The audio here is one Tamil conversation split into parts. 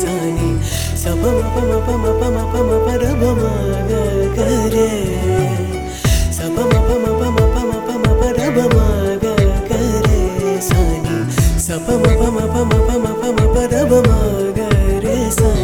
சாணி சப மப மப மப மப மப ரப மாக கரே சப மப மப மப மப மப ரப மாக கரே சாணி சப மப மப மப மப மப ரப மாக ரே சா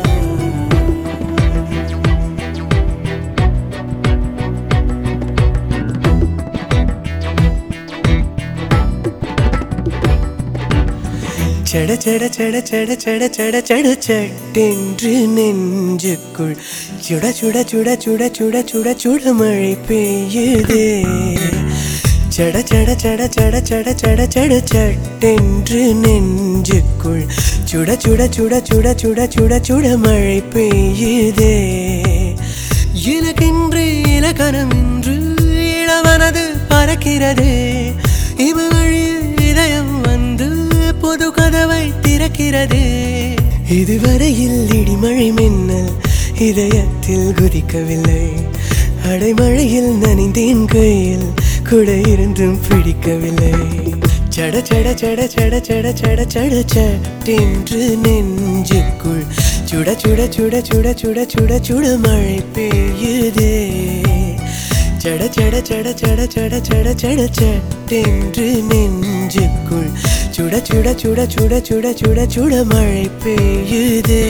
செட செட செட செட செட செட செட சட்டென்று நெஞ்சுக்குள் சுட சுட சுட சுட சுட சுட சுட மழை பெய்யுதே செட செட செட செட செட செட செட சட்டென்று நெஞ்சுக்குள் சுட சுட சுட சுட சுட சுட சுட மழை பெய்யுதே எனக்கென்று இலக்கணம் இன்று இளவனது பறக்கிறது இவ வழியில் இதயம் வந்து பொது கதவை திறக்கிறது இதுவரையில் இடிமழை மின்னல் இதயத்தில் குதிக்கவில்லை அடைமழையில் நனைந்தேன் கையில் கூட இருந்தும் பிடிக்கவில்லை சட சட சட சட சட சட சட சட்டென்று நெஞ்சுக்குள் சுட சுட சுட சுட சுட சுட சுட மழை பெய்யுதே சட சட சட சட சட சட சட சட்டென்று நெஞ்சுக்குள் சுட சுட சுட சுட சுட சுட சுட மழை பெய்யுதே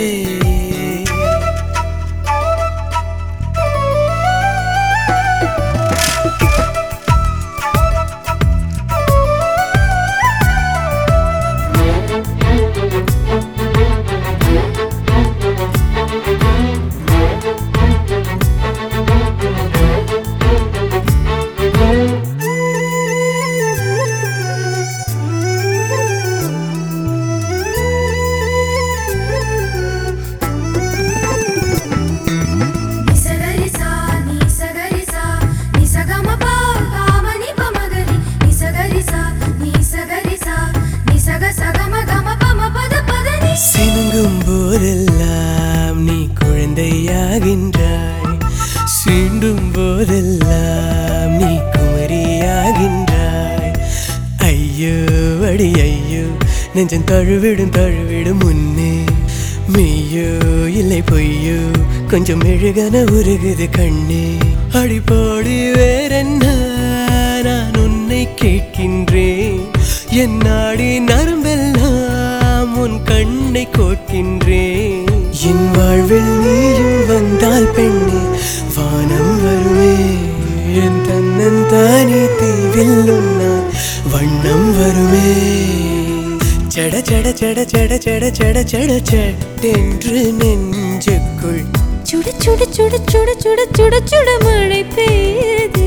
నిసగరిసా నిసగరిసా నిసగమప పామని పమగరి నిసగరిసా నిసగరిసా నిసగ సగమ గమ పమ పద పదని சினுங்கும் போதெல்லாம் நீ குழந்தையாகின்றாய் சீண்டும் போதெல்லாம் நீ குமரியாகின்றாய் ஐயோ அடி ஐயோ நெஞ்சம் தழுவிடும் தழுவிடும் முன்னே மெய்யோ இல்லை பொய்யோ கொஞ்சம் மெழுகன உருகுது கண்ணே அடிப்போடி வேறென்ன நான் உன்னை கேட்கின்றேன் என் நாடி நரம்பெல்லாம் உன் கண்ணை கோட்கின்றேன் என் வாழ்வில் நீயும் வந்தால் பெண்ணே வானம் வருமே என் தன்னன் தானே தீவில் உன்னால் வண்ணம் வருமே சட சட சட சட சட சட சட சட்டென்று நெஞ்சுக்குள் சுட சுட சுட சுட சுட சுட சுட மழை பெய்யுதே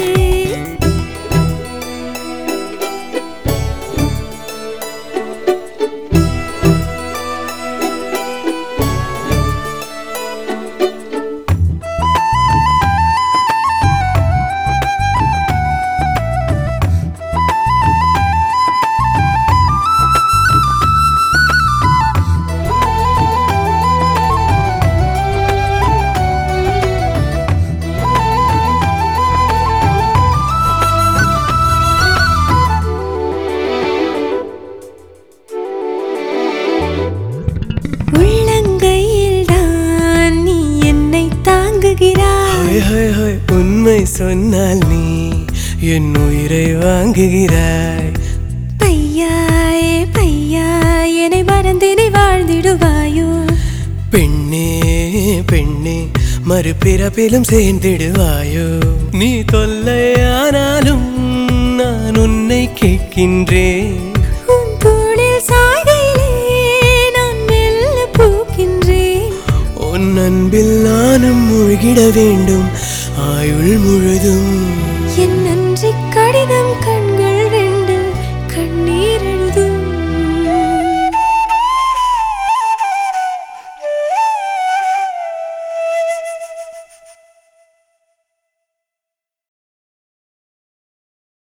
உள்ளங்கையில் தான் நீ என்னை தாங்குகிறாய் ஹாய் ஹாய் ஹாய் உண்மை சொன்னால் நீ என் உயிரை வாங்குகிறாய் பையாயே பையா என்னை மறந்தினை வாழ்ந்திடுவாயோ பெண்ணே பெண்ணே மறுபிறப்பிலும் சேர்ந்திடுவாயோ நீ தொல்லையானாலும் நான் உன்னை கேட்கின்றேன் உன் தோளில் சாய்கையிலே நான் மெல்ல பூக்கின்றேன் உன் அன்பில் நானும் மூழ்கிட வேண்டும் ஆயுள் முழுதும்